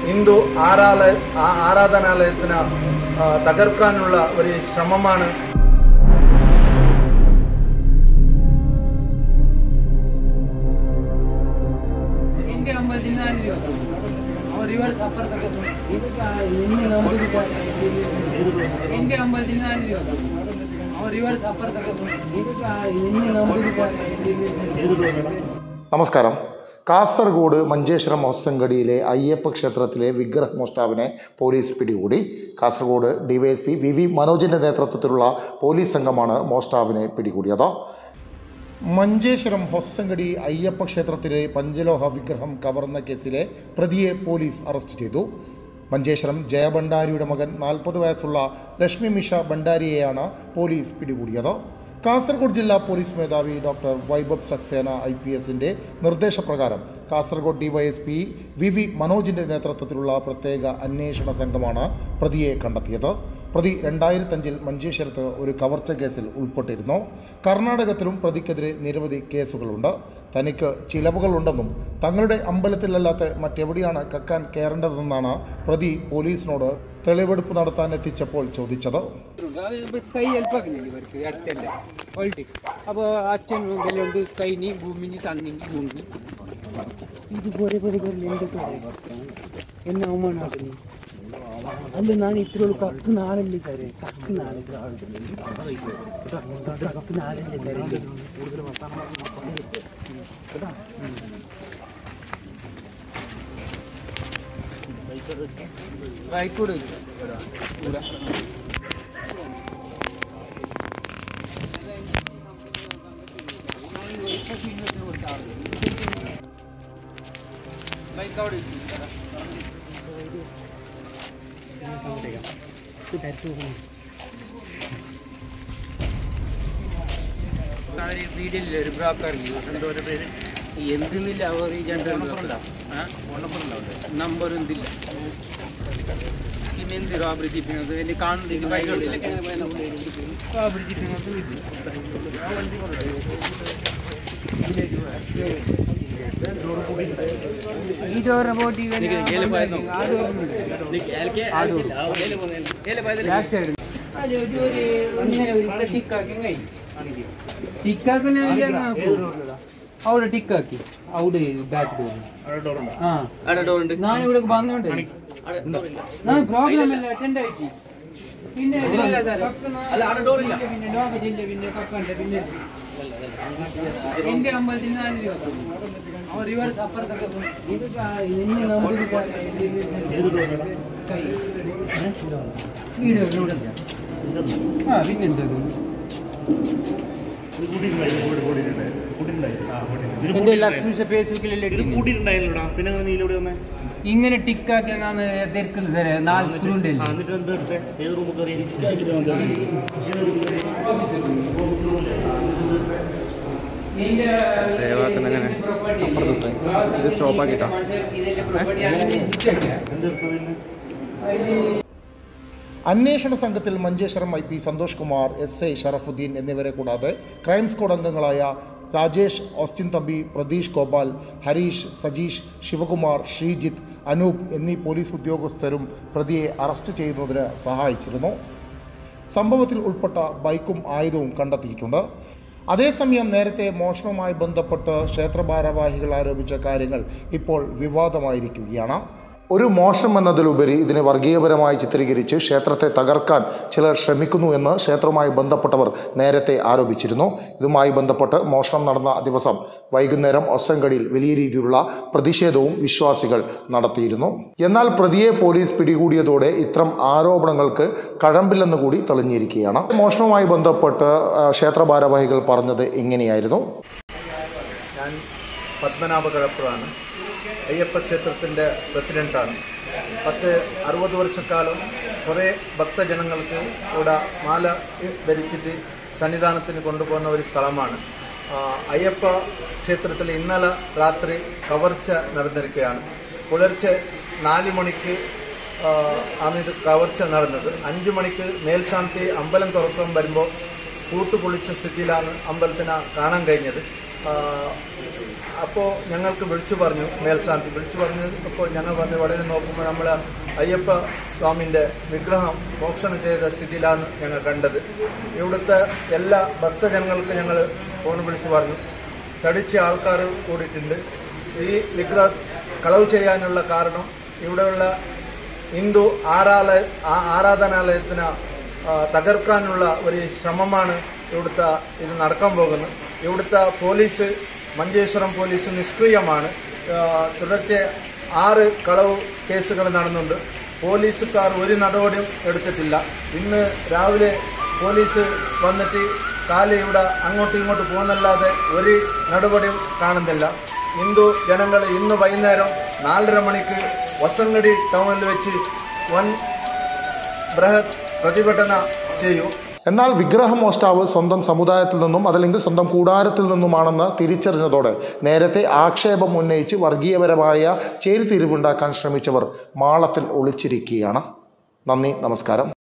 ഹിന്ദു ആരാല ആ- ആരാധനാലയത്തിന് ആ, തകർക്കാനുള്ള ഒരു ശ്രമമാണ് എന്റെ അമ്പലത്തിന് നാല് രൂപ അവർ ഇവർക്ക് അപ്പുറത്തൊക്കെ ഇതൊക്കെ എന്നെ നമ്പൂതിരി എന്റെ അമ്പലത്തിന് നാല് രൂപ അവർ ഇവർക്ക് അപ്പുറത്തൊക്കെ ഇതൊക്കെ എന്നെ നമ്പൂതിരി നമസ്കാരം കാസർഗോഡ് മഞ്ചേശ്വരം ഹൊസങ്കടിയിലെ അയ്യപ്പ ക്ഷേത്രത്തിലെ വിഗ്രഹ മോഷ്ടാവിനെ പോലീസ് പിടികൂടി കാസർഗോഡ് ഡിവൈഎസ്പി വി വി മനോജിൻ്റെ നേതൃത്വത്തിലുള്ള പോലീസ് സംഘമാണ് മോഷ്ടാവിനെ പിടികൂടിയത് മഞ്ചേശ്വരം ഹൊസങ്കടി അയ്യപ്പ ക്ഷേത്രത്തിലെ പഞ്ചലോഹ വിഗ്രഹം കവർന്ന കേസിലെ പ്രതിയെ പോലീസ് അറസ്റ്റ് ചെയ്തു മഞ്ചേശ്വരം ജയഭണ്ഡാരിയുടെ മകൻ നാൽപ്പത് വയസ്സുള്ള ലക്ഷ്മി മിഷ ഭണ്ഡാരിയെയാണ് പോലീസ് പിടികൂടിയത് കാസർഗോഡ് ജില്ലാ പോലീസ് മേധാവി doctor Vaibhav Saxena I P എസിൻ്റെ നിർദ്ദേശപ്രകാരം കാസർഗോഡ് ഡിവൈഎസ്പി വി വി മനോജിൻ്റെ നേതൃത്വത്തിലുള്ള പ്രത്യേക അന്വേഷണ സംഘമാണ് പ്രതിയെ കണ്ടെത്തിയത് പ്രതി രണ്ടായിരത്തഞ്ചിൽ മഞ്ചേശ്വരത്ത് ഒരു കവർച്ച കേസിൽ ഉൾപ്പെട്ടിരുന്നു കർണാടകത്തിലും പ്രതിക്കെതിരെ നിരവധി കേസുകളുണ്ട് തനിക്ക് ചിലവുകളുണ്ടെന്നും തങ്ങളുടെ അമ്പലത്തിലല്ലാത്ത മറ്റെവിടെയാണ് കക്കാൻ കയറേണ്ടതെന്നാണ് പ്രതി പോലീസിനോട് തെളിവെടുപ്പ് നടത്താൻ എത്തിച്ചപ്പോൾ ചോദിച്ചത് സ്കൈ ഹെൽപ്പാക്കുന്നില്ല ഇവർക്ക് അടുത്തല്ല പൊളിറ്റിക്സ് അപ്പോൾ അച്ഛൻ വിലയുണ്ട് സ്കൈനി ഭൂമിനി സണ്ണിനി ഭൂമി ഇതുപോലെ പോലെ എന്ത് സാറേ എന്നെ അവമാനാക്കുന്നു അല്ല ഞാൻ ഇത്രയുള്ള കക്കുന്ന ആളല്ലേ സാറേ കക്കുന്ന ആളെ കക്കുന്ന ആളല്ലേ സാറേ ബൈക്കോട് ബൈക്ക് അവിടെ വീടില്ല ഒരു ബ്രോക്കർ എന്തോരം പേര് എന്തെന്നില്ല അവർ ഈ ജനറൽ നമ്പർ എന്തില്ല പിന്നെ എന്ത് റോബറി ജിപ്പിനകത്ത് എന്നെ കാണുന്നില്ല പൈസ റോബറി ജിപ്പിനകത്ത് ഇത് ഈ ഡോർ ബോട്ടി ബാക്ക് സൈഡ് ഇങ്ങനെ ഒരു ടിക്കാക്കി കഴിഞ്ഞു ടിക്കാക്കുന്ന അവിടെ ടിക്കാക്കി അവിടെ ബാക്ക് ഡോർ ആ ഞാൻ ഇവിടെ വന്നോണ്ട് ഞാൻ പ്രോഗ്രാം അല്ല അറ്റൻഡ് ആയിട്ട് പിന്നെ പിന്നെ ലോക ജില്ല പിന്നെ കക്കണ്ട പിന്നെ എന്റെ അമ്പലത്തിന് നാല് രൂപ അവർ ഇവർക്ക് അപ്പുറത്തൊക്കെ ഇതൊക്കെ എന്നെ നമ്പൂതിരി സ്കൈ വീട് ഇവിടെ ആ പിന്നെന്താ എന്റെ ലക്ഷ്മി ഫേസ്ബുക്കിൽ കൂട്ടിയിട്ടുണ്ടായിരുന്നോടാ പിന്നെ അങ്ങനെ നീലോട് വന്നേ ഇങ്ങനെ ടിക്കാക്കി ഞാൻ തിരക്കുന്നത് സാറേ നാല് സ്ക്രൂ ഉണ്ടല്ലേ എന്നിട്ട് എന്താ എടുത്തേ ഏത് റൂമ് കയറി ഇത് സ്റ്റോപ്പ് ആക്കിട്ടോ അന്വേഷണ സംഘത്തിൽ Manjeshwaram I P Santhosh Kumar S I Sharafuddeen എന്നിവരെ കൂടാതെ ക്രൈം സ്ക്വാഡ് അംഗങ്ങളായ രാജേഷ് ഓസ്റ്റിൻ തമ്പി പ്രതീഷ് ഗോപാൽ ഹരീഷ് സജീഷ് ശിവകുമാർ ശ്രീജിത്ത് അനൂപ് എന്നീ പോലീസ് ഉദ്യോഗസ്ഥരും പ്രതിയെ അറസ്റ്റ് ചെയ്യുന്നതിന് സഹായിച്ചിരുന്നു സംഭവത്തിൽ ഉൾപ്പെട്ട ബൈക്കും ആയുധവും കണ്ടെത്തിയിട്ടുണ്ട് അതേസമയം നേരത്തെ മോഷണവുമായി ബന്ധപ്പെട്ട് ക്ഷേത്ര ഭാരവാഹികൾ ആരോപിച്ച കാര്യങ്ങൾ ഇപ്പോൾ വിവാദമായിരിക്കുകയാണ് ഒരു മോഷണം എന്നതിലുപരി ഇതിനെ വർഗീയപരമായി ചിത്രീകരിച്ച് ക്ഷേത്രത്തെ തകർക്കാൻ ചിലർ ശ്രമിക്കുന്നു എന്ന് ക്ഷേത്രവുമായി ബന്ധപ്പെട്ടവർ നേരത്തെ ആരോപിച്ചിരുന്നു ഇതുമായി ബന്ധപ്പെട്ട് മോഷണം നടന്ന ദിവസം വൈകുന്നേരം ഒസങ്കടിയിൽ വലിയ രീതിയിലുള്ള പ്രതിഷേധവും വിശ്വാസികൾ നടത്തിയിരുന്നു എന്നാൽ പ്രതിയെ പോലീസ് പിടികൂടിയതോടെ ഇത്തരം ആരോപണങ്ങൾക്ക് കഴമ്പില്ലെന്ന് കൂടി തെളിഞ്ഞിരിക്കുകയാണ് മോഷണവുമായി ബന്ധപ്പെട്ട് ആ, ക്ഷേത്ര ഭാരവാഹികൾ പറഞ്ഞത് ഇങ്ങനെയായിരുന്നു ഞാൻ പത്മനാഭ കഴപ്പുറാണ് അയ്യപ്പ ക്ഷേത്രത്തിൻ്റെ പ്രസിഡൻ്റാണ് പത്ത് അറുപത് വർഷക്കാലം കുറേ ഭക്തജനങ്ങൾക്ക് ഇവിടെ മാല ധരിച്ചിട്ട് സന്നിധാനത്തിന് കൊണ്ടുപോകുന്ന ഒരു സ്ഥലമാണ് ആ, അയ്യപ്പ ക്ഷേത്രത്തിൽ ഇന്നലെ രാത്രി കവർച്ച നടന്നിരിക്കുകയാണ് പുലർച്ചെ നാല് മണിക്ക് ആ, ആണ് ഇത് കവർച്ച നടന്നത് അഞ്ചു മണിക്ക് മേൽശാന്തി അമ്പലം തുറക്കാൻ വരുമ്പോൾ കൂട്ടുപൊളിച്ച സ്ഥിതിയിലാണ് അമ്പലത്തിനെ കാണാൻ കഴിഞ്ഞത് അപ്പോൾ ഞങ്ങൾക്ക് വിളിച്ചു പറഞ്ഞു മേൽശാന്തി വിളിച്ചു പറഞ്ഞു അപ്പോൾ ഞങ്ങൾ പറഞ്ഞു വളരെ നോക്കുമ്പോൾ നമ്മൾ അയ്യപ്പ സ്വാമിൻ്റെ വിഗ്രഹം മോഷണം ചെയ്ത സ്ഥിതിയിലാണ് ഞങ്ങൾ കണ്ടത് ഇവിടുത്തെ എല്ലാ ഭക്തജനങ്ങൾക്ക് ഞങ്ങൾ ഫോൺ വിളിച്ചു പറഞ്ഞു തടിച്ച ആൾക്കാർ കൂടിയിട്ടുണ്ട് ഈ വിഗ്രഹം കളവ് ചെയ്യാനുള്ള കാരണം ഇവിടെയുള്ള ഹിന്ദു ആരാല ആ- ആരാധനാലയത്തിന് ആ, തകർക്കാനുള്ള ഒരു ശ്രമമാണ് ഇവിടുത്തെ ഇത് നടക്കാൻ പോകുന്നത് ഇവിടുത്തെ പോലീസ് മഞ്ചേശ്വരം പോലീസ് നിഷ്ക്രിയമാണ് ആ, തുടർച്ച ആറ് കളവ് കേസുകൾ നടന്നുണ്ട് പോലീസുകാർ ഒരു നടപടിയും എടുത്തിട്ടില്ല ഇന്ന് രാവിലെ പോലീസ് വന്നിട്ട് കാല് ഇവിടെ അങ്ങോട്ടും ഇങ്ങോട്ടും പോകുന്നല്ലാതെ ഒരു നടപടിയും കാണുന്നില്ല ഹിന്ദു ജനങ്ങൾ ഇന്ന് വൈകുന്നേരം നാലര മണിക്ക് വസങ്കടി ടൗണിൽ വെച്ച് വൻ ബൃഹത് പ്രതിഭടന ചെയ്യും എന്നാൽ വിഗ്രഹമോഷ്ടാവ് സ്വന്തം സമുദായത്തിൽ നിന്നും അതല്ലെങ്കിൽ സ്വന്തം കൂടാരത്തിൽ നിന്നുമാണെന്ന് തിരിച്ചറിഞ്ഞതോടെ നേരത്തെ ആക്ഷേപം ഉന്നയിച്ച് വർഗീയപരമായ ചേരിതിരിവുണ്ടാക്കാൻ ശ്രമിച്ചവർ മാളത്തിൽ ഒളിച്ചിരിക്കുകയാണ് നന്ദി നമസ്കാരം